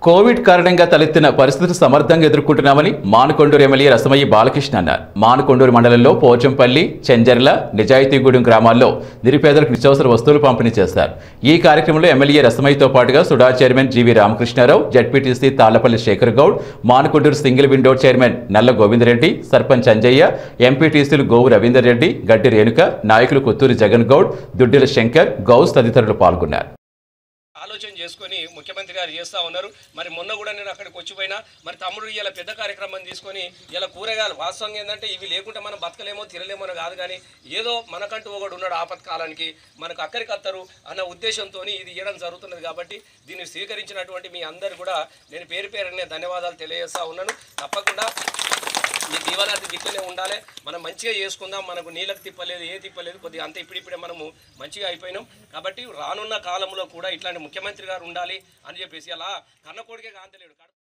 Covid కారణంగా తలెత్తిన పరిస్థితులు సమర్థంగా ఎదుర్కొంటున్నామని మానకొండూరు ఎమ్మెల్యే రసమయ్య బాలకృష్ణ అన్నారు మానకొండూరు మండలంలో పోచంపల్లి చెంజర్ల నిజాయితీగూడెం గ్రామాల్లో నిరుపేదలకు నిత్యావసర వస్తువులు పంపిణీ చేశారు ఈ కార్యక్రమంలో ఎమ్మెల్యే రసమయ్యతో పాటుగా SUDA chairman GV Ramakrishnarao ZPTC Tallapalli Shekar Goud Manakondur single window chairman Nalla Govindareddy sarpanch Anjaiah ఎంపీటీసీలు గోవు రవీందర్ రెడ్డి గడ్డి రేణుక నాయకులు కొత్తూరి జగన్ గౌడ్ దుడ్డిల శంకర్ గౌస్ తదితరులు పాల్గొన్నారు ఆలోచన చేసుకొని ముఖ్యమంత్రి గారు చేస్తూ ఉన్నారు మరి మొన్న కూడా నేను అక్కడికి వచ్చిపోయినా మరి తమ్ముడు ఇలా పెద్ద కార్యక్రమం తీసుకొని ఇలా కూరగాయలు వాస్తవంగా ఏంటంటే ఇవి లేకుంటే మనం బతకలేమో తినలేమో అని కాదు కానీ ఏదో మనకంటూ ఒకడు ఉన్నాడు ఆపత్కాలానికి మనకు అక్కడికి అత్తరు అన్న ఉద్దేశంతో ఇది ఇవ్వడం జరుగుతున్నది కాబట్టి దీన్ని స్వీకరించినటువంటి మీ అందరు కూడా నేను పేరు పేరునే ధన్యవాదాలు తెలియజేస్తా ఉన్నాను తప్పకుండా మీ దీవనార్థి దిక్కునే ఉండాలి మనం మంచిగా చేసుకుందాం మనకు నీళ్ళకి తిప్పలేదు ఏ తిప్పలేదు కొద్దిగా అంత ఇప్పుడిప్పుడే మనము మంచిగా అయిపోయినాం కాబట్టి రానున్న కాలంలో కూడా ఇట్లాంటి ముఖ్యమంత్రి గారు ఉండాలి అని చెప్పేసి అలా కన్నకోడికే కాంతలేడు